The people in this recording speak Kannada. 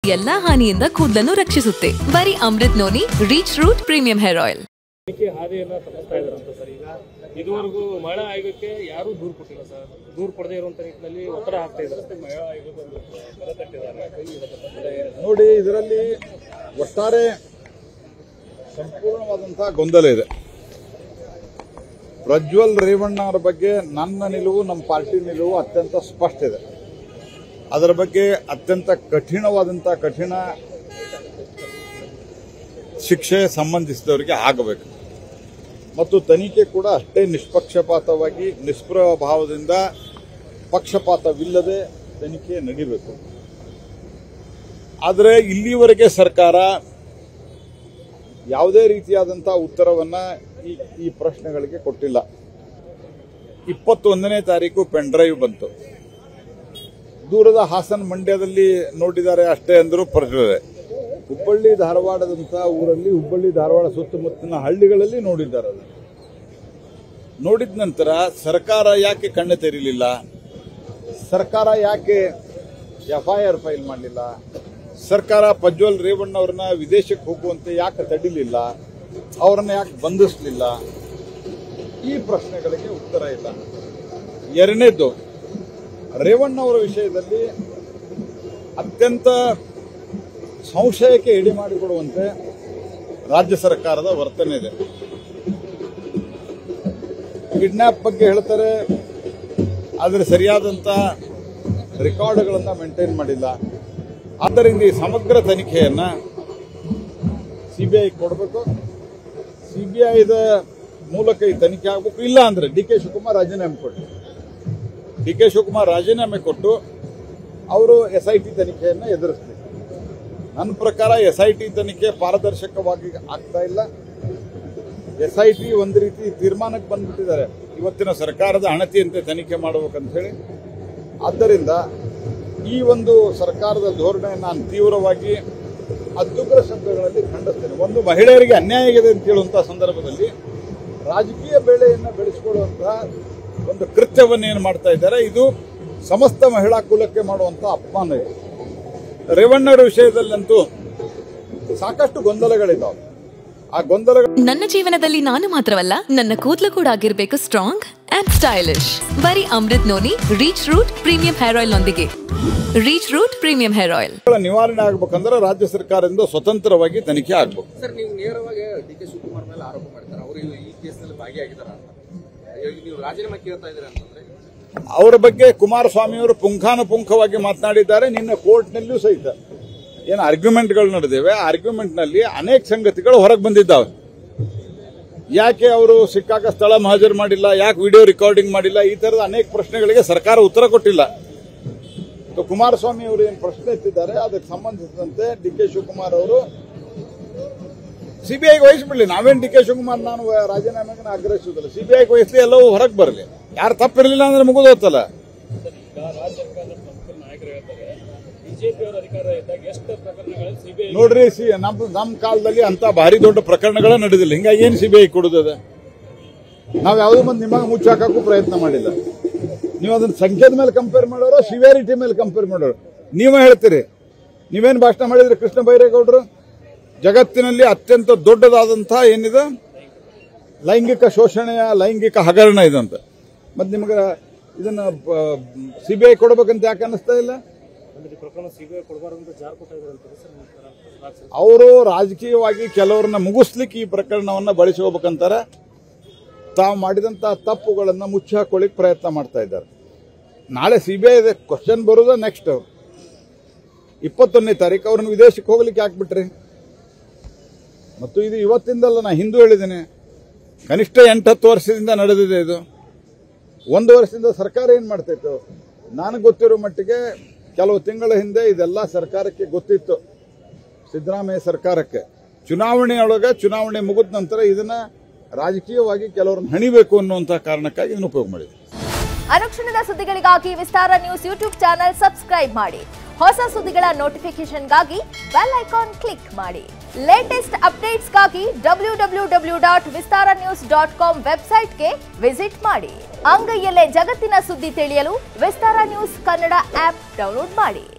ಎಲ್ಲಾ ಹಾನಿಯಿಂದ ಕೂದಲನ್ನು ರಕ್ಷಿಸುತ್ತೆ ಬರೀ Amrut noni reach root premium hair oil ತನಿಖೆ ಹಾದಿಯನ್ನ ತಪ್ಪಿಸ್ತಾ ಇದಾರಂತ ಸರ್ ಈಗ ಇದುವರೆಗೂ ಮಹಿಳಾ ಆಯೋಗಕ್ಕೆ ಯಾರೂ ದೂರು ಕೊಟ್ಟಿಲ್ಲ ಸರ್ ದೂರು ಕೊಡದೇ ಇರುವಂತ ನಿಟ್ಟಿನಲ್ಲಿ ಒತ್ತಡ ಹಾಕ್ತಾ ಇದ್ದಾರೆ ಮಹಿಳಾ ಆಯೋಗದ ಬೆಲೆ ತಟ್ಟಿದ್ದಾರೆ ನೋಡಿ ಇದರಲ್ಲಿ ಒಟ್ಟಾರೆ ಸಂಪೂರ್ಣವಾದಂತಹ ಗೊಂದಲ ಇದೆ ಪ್ರಜ್ವಲ್ ರೇವಣ್ಣ ಅವರ ಬಗ್ಗೆ ನನ್ನ ನಿಲುವು ನಮ್ಮ ಪಾರ್ಟಿ ನಿಲುವು ಅತ್ಯಂತ ಸ್ಪಷ್ಟ ಇದೆ ಅದರ ಬಗ್ಗೆ ಅತ್ಯಂತ ಕಠಿಣವಾದಂತಹ ಕಠಿಣ ಶಿಕ್ಷೆ ಸಂಬಂಧಿಸಿದವರಿಗೆ ಆಗಬೇಕು ಮತ್ತು ತನಿಖೆ ಕೂಡ ಅಷ್ಟೇ ನಿಷ್ಪಕ್ಷಪಾತವಾಗಿ ನಿಷ್ಪ್ರಭ ಭಾವದಿಂದ ಪಕ್ಷಪಾತವಿಲ್ಲದೆ ತನಿಖೆ ನಡೀಬೇಕು ಆದರೆ ಇಲ್ಲಿವರೆಗೆ ಸರ್ಕಾರ ಯಾವುದೇ ರೀತಿಯಾದಂತಹ ಉತ್ತರವನ್ನ ಈ ಈ ಪ್ರಶ್ನೆಗಳಿಗೆ ಕೊಟ್ಟಿಲ್ಲ ಇಪ್ಪತ್ತೊಂದನೇ ತಾರೀಕು ಪೆನ್ ಡ್ರೈವ್ ಬಂತು ದೂರದ ಹಾಸನ ಮಂಡ್ಯದಲ್ಲಿ ನೋಡಿದ್ದಾರೆ ಅಷ್ಟೇ ಅಂದರೂ ಪಡೆದಿದೆ ಹುಬ್ಬಳ್ಳಿ ಧಾರವಾಡದಂತಹ ಊರಲ್ಲಿ ಹುಬ್ಬಳ್ಳಿ ಧಾರವಾಡ ಸುತ್ತಮುತ್ತಲಿನ ಹಳ್ಳಿಗಳಲ್ಲಿ ನೋಡಿದ್ದಾರೆ ಅದು ನೋಡಿದ ನಂತರ ಸರ್ಕಾರ ಯಾಕೆ ಕಣ್ಣು ತೆರೀಲಿಲ್ಲ ಸರ್ಕಾರ ಯಾಕೆ ಎಫ್ಐಆರ್ ಫೈಲ್ ಮಾಡಲಿಲ್ಲ ಸರ್ಕಾರ ಪ್ರಜ್ವಲ್ ರೇವಣ್ಣ ಅವ್ರನ್ನ ವಿದೇಶಕ್ಕೆ ಹೋಗುವಂತೆ ಯಾಕೆ ತಡಿಲಿಲ್ಲ ಅವರನ್ನ ಯಾಕೆ ಬಂಧಿಸಲಿಲ್ಲ ಈ ಪ್ರಶ್ನೆಗಳಿಗೆ ಉತ್ತರ ಇಲ್ಲ ಎರಡನೇದ್ದು ರೇವಣ್ಣ ಅವರ ವಿಷಯದಲ್ಲಿ ಅತ್ಯಂತ ಸಂಶಯಕ್ಕೆ ಎಡೆ ಮಾಡಿಕೊಡುವಂತೆ ರಾಜ್ಯ ಸರ್ಕಾರದ ವರ್ತನೆ ಇದೆ ಕಿಡ್ನಾಪ್ ಬಗ್ಗೆ ಹೇಳ್ತಾರೆ ಆದರೆ ಸರಿಯಾದಂಥ ರೆಕಾರ್ಡ್ಗಳನ್ನು ಮೇಂಟೈನ್ ಮಾಡಿಲ್ಲ ಆದ್ದರಿಂದ ಈ ಸಮಗ್ರ ತನಿಖೆಯನ್ನ ಸಿಬಿಐ ಕೊಡಬೇಕು ಸಿಬಿಐದ ಮೂಲಕ ಈ ತನಿಖೆ ಆಗಬೇಕು ಇಲ್ಲ ಅಂದ್ರೆ ಡಿ ಕೆ ಶಿವಕುಮಾರ್ ರಾಜೀನಾಮೆ ಕೊಟ್ಟು ಡಿ ಕೆ ಶಿವಕುಮಾರ್ ರಾಜೀನಾಮೆ ಕೊಟ್ಟು ಅವರು ಎಸ್ ಐ ಟಿ ತನಿಖೆಯನ್ನು ಎದುರಿಸಬೇಕು ನನ್ನ ಪ್ರಕಾರ ಎಸ್ ಐ ಟಿ ತನಿಖೆ ಪಾರದರ್ಶಕವಾಗಿ ಆಗ್ತಾ ಇಲ್ಲ ಎಸ್ ಐ ಟಿ ಒಂದು ರೀತಿ ತೀರ್ಮಾನಕ್ಕೆ ಬಂದ್ಬಿಟ್ಟಿದ್ದಾರೆ ಇವತ್ತಿನ ಸರ್ಕಾರದ ಹಣತೆಯಂತೆ ತನಿಖೆ ಮಾಡಬೇಕಂತ ಹೇಳಿ ಆದ್ದರಿಂದ ಈ ಒಂದು ಸರ್ಕಾರದ ಧೋರಣೆ ನಾನು ತೀವ್ರವಾಗಿ ಅತ್ಯುಗ್ರ ಶಬ್ದಗಳಲ್ಲಿ ಖಂಡಿಸ್ತೇನೆ ಒಂದು ಮಹಿಳೆಯರಿಗೆ ಅನ್ಯಾಯ ಆಗಿದೆ ಅಂತ ಹೇಳುವಂತಹ ಸಂದರ್ಭದಲ್ಲಿ ರಾಜಕೀಯ ಬೇಳೆಯನ್ನು ಬೆಳೆಸಿಕೊಳ್ಳುವಂತಹ ಒಂದು ಕೃತ್ಯವನ್ನು ಏನು ಮಾಡ್ತಾ ಇದ್ದಾರೆ ಇದು ಸಮಸ್ತ ಮಹಿಳಾ ಕುಲಕ್ಕೆ ಮಾಡುವಂತಹ ಅಪಮಾನ ಇದೆ ರೇವಣ್ಣವರ ವಿಷಯದಲ್ಲಂತೂ ಸಾಕಷ್ಟು ಗೊಂದಲಗಳಿದ್ದಾವೆ ಆ ಗೊಂದಲಗಳು ನನ್ನ ಜೀವನದಲ್ಲಿ ನಾನು ಮಾತ್ರವಲ್ಲ ನನ್ನ ಕೂದಲು ಕೂಡ ಆಗಿರ್ಬೇಕು ಸ್ಟ್ರಾಂಗ್ ಅಂಡ್ ಸ್ಟೈಲಿಶ್ ಬರೀ Amrut noni reach root premium hair oil ನೊಂದಿಗೆ reach root premium hair oil ನಿವಾರಣೆ ಆಗ್ಬೇಕಂದ್ರೆ ರಾಜ್ಯ ಸರ್ಕಾರದಿಂದ ಸ್ವತಂತ್ರವಾಗಿ ತನಿಖೆ ಆಗ್ಬೇಕು ಸರ್ ನೀವು ನೇರವಾಗಿ ಡಿ ಕೆ ಶಿವಕುಮಾರ್ ಮೇಲೆ ಆರೋಪ ಮಾಡ್ತಾರೆ ಅವರು ಈ ಕೇಸ್ನಲ್ಲಿ ಭಾಗಿಯಾಗಿದ್ದಾರ ಅಂತ ಈಗ ನೀವು ರಾಜೀನಾಮೆ ಕೇಳ್ತಾ ಇದ್ದೀರಾ ಅಂತಂದ್ರೆ ಅವರ ಬಗ್ಗೆ ಕುಮಾರಸ್ವಾಮಿ ಅವರು ಪುಂಖಾನುಪುಂಖವಾಗಿ ಮಾತನಾಡಿದ್ದಾರೆ ನಿನ್ನ ಕೋರ್ಟ್ನಲ್ಲಿಯೂ ಸಹಿತ ಏನು ಆರ್ಗ್ಯುಮೆಂಟ್ಗಳು ನಡೆದಿವೆ ಆರ್ಗ್ಯುಮೆಂಟ್ನಲ್ಲಿ ಅನೇಕ ಸಂಗತಿಗಳು ಹೊರಗೆ ಬಂದಿದ್ದಾವೆ ಯಾಕೆ ಅವರು ಸಿಕ್ಕಾಗ ಸ್ಥಳ ಹಾಜರು ಮಾಡಿಲ್ಲ ಯಾಕೆ ವಿಡಿಯೋ ರೆಕಾರ್ಡಿಂಗ್ ಮಾಡಿಲ್ಲ ಈ ತರದ ಅನೇಕ ಪ್ರಶ್ನೆಗಳಿಗೆ ಸರ್ಕಾರ ಉತ್ತರ ಕೊಟ್ಟಿಲ್ಲ ಸೊ ಕುಮಾರಸ್ವಾಮಿ ಅವರು ಏನು ಪ್ರಶ್ನೆ ಎತ್ತಿದ್ದಾರೆ ಅದಕ್ಕೆ ಸಂಬಂಧಿಸಿದಂತೆ ಡಿ ಕೆ ಶಿವಕುಮಾರ್ ಅವರು ಸಿಬಿಐಗೆ ವಹಿಸ್ಬಿಡ್ಲಿ ನಾವೇನು ಡಿ ಕೆ ಶಿವಕುಮಾರ್ ನಾನು ರಾಜೀನಾಮೆಗೆ ಆಗ್ರಹಿಸುವುದಿಲ್ಲ ಸಿಬಿಐಗೆ ವಹಿಸ್ಲಿ ಎಲ್ಲವೂ ಹೊರಗೆ ಬರಲಿ ಯಾರು ತಪ್ಪಿರಲಿಲ್ಲ ಅಂದ್ರೆ ಮುಗಿದೋತಲ್ಲ ಈಗ ರಾಜ್ಯ ಸರ್ಕಾರದ ಪ್ರಮುಖ ನಾಯಕರು ಹೇಳ್ತಾರೆ ಬಿಜೆಪಿ ಅವರ ಅಧಿಕಾರ ಇದ್ದಾಗ ಎಷ್ಟು ಪ್ರಕರಣಗಳಲ್ಲಿ ಸಿಬಿಐ ನೋಡ್ರಿ ಸಿ ನಮ್ಮ ನಮ್ಮ ಕಾಲದಲ್ಲಿ ಅಂತ ಭಾರಿ ದೊಡ್ಡ ಪ್ರಕರಣಗಳ ನಡೆದಿಲ್ಲ ಹಿಂಗಾಗಿ ಏನು ಸಿಬಿಐ ಕೊಡುದದ ನಾವು ಯಾವುದೋ ಮಂದಿ ನಿಮಗೆ ಮುಚ್ಚಾಕಕ್ಕೂ ಪ್ರಯತ್ನ ಮಾಡಿಲ್ಲ ನೀವು ಅದನ್ನ ಸಂಖ್ಯೆದ ಮೇಲೆ ಕಂಪೇರ್ ಮಾಡೋರು ಸಿವಿಯಾರಿಟಿ ಮೇಲೆ ಕಂಪೇರ್ ಮಾಡೋರು ನೀವೇ ಹೇಳ್ತೀರಿ ನೀವೇನು ಭಾಷಣ ಮಾಡಿದ್ರಿ ಕೃಷ್ಣ ಬೈರೇಗೌಡರು ಜಗತ್ತಿನಲ್ಲಿ ಅತ್ಯಂತ ದೊಡ್ಡದಾದಂತಹ ಏನಿದೆ ಲೈಂಗಿಕ ಶೋಷಣೆಯ ಲೈಂಗಿಕ ಹಗರಣ ಇದಂತ ಮತ್ತೆ ನಿಮಗೆ ಇದನ್ನ ಸಿಬಿಐ ಕೊಡಬೇಕಂತ ಯಾಕೆ ಅನ್ನಿಸ್ತಾ ಇಲ್ಲ ಅಂದ್ರೆ ಈ ಪ್ರಕರಣ ಸಿಬಿಐ ಕೊಡಬಾರ್ದು ಅಂತ ಜಾರ್ ಕೊಟ್ಟ ಇದ್ದಾರೆ ಅಂತಾರೆ ಸರ್ ನಿಮ್ಮ ತರ ರಾಜ್ಯ ಸರ್ಕಾರ. ಅವರು ರಾಜಕೀಯವಾಗಿ ಕೆಲವರನ್ನ ಮುಗಿಸ್ಲಿಕ್ಕೆ ಈ ಪ್ರಕರಣವನ್ನ ಬಳಸ್ಕೋಬೇಕಂತಾರೆ ತಾವು ಮಾಡಿದಂತ ತಪ್ಪುಗಳನ್ನ ಮುಚ್ಚಿ ಹಾಕೊಳ್ಳಿಕ್ ಪ್ರಯತ್ನ ಮಾಡ್ತಾ ಇದ್ದಾರೆ ನಾಳೆ ಸಿಬಿಐ ಕ್ವಶನ್ ಬರೋದ ನೆಕ್ಸ್ಟ್ ಇಪ್ಪತ್ತೊಂದನೇ ತಾರೀಕು ಅವ್ರನ್ನ ವಿದೇಶಕ್ಕೆ ಹೋಗ್ಲಿಕ್ಕೆ ಹಾಕ್ಬಿಟ್ರಿ ಮತ್ತು ಇದು ಇವತ್ತಿಂದಲ್ಲ ನಾ ಹಿಂದೂ ಹೇಳಿದ್ದೇನೆ ಕನಿಷ್ಠ ಎಂಟು ಹತ್ತು ವರ್ಷದಿಂದ ನಡೆದಿದೆ ಇದು ಒಂದು ವರ್ಷದಿಂದ ಸರ್ಕಾರ ಏನು ಮಾಡ್ತಾಯಿತ್ತು ನನಗೆ ಗೊತ್ತಿರೋ ಮಟ್ಟಿಗೆ ಕೆಲವು ತಿಂಗಳ ಹಿಂದೆ ಇದೆಲ್ಲ ಸರ್ಕಾರಕ್ಕೆ ಗೊತ್ತಿತ್ತು ಸಿದ್ದರಾಮಯ್ಯ ಸರ್ಕಾರಕ್ಕೆ ಚುನಾವಣೆಯೊಳಗೆ ಚುನಾವಣೆ ಮುಗಿದ ನಂತರ ಇದನ್ನ ರಾಜಕೀಯವಾಗಿ ಕೆಲವ್ರನ್ನ ಹಣಿಬೇಕು ಅನ್ನುವಂಥ ಕಾರಣಕ್ಕಾಗಿ ಇದನ್ನು ಉಪಯೋಗ ಮಾಡಿದೆ ಅನುಕ್ಷಣದ ಸುದ್ದಿಗಳಿಗಾಗಿ Vistara news YouTube channel subscribe ಮಾಡಿ ಹೊಸ ಸುದ್ದಿಗಳ ನೋಟಿಫಿಕೇಶನ್ಗಾಗಿ ಬೆಲ್ ಐಕಾನ್ ಕ್ಲಿಕ್ ಮಾಡಿ ಲೇಟೆಸ್ಟ್ ಅಪ್ಡೇಟ್ಸ್ಗಾಗಿ W W W dot Vistara news dot com ವೆಬ್ಸೈಟ್ಗೆ ವಿಸಿಟ್ ಮಾಡಿ ಅಂಗೈಯಲ್ಲೇ ಜಗತ್ತಿನ ಸುದ್ದಿ ತಿಳಿಯಲು Vistara news Kannada app download ಮಾಡಿ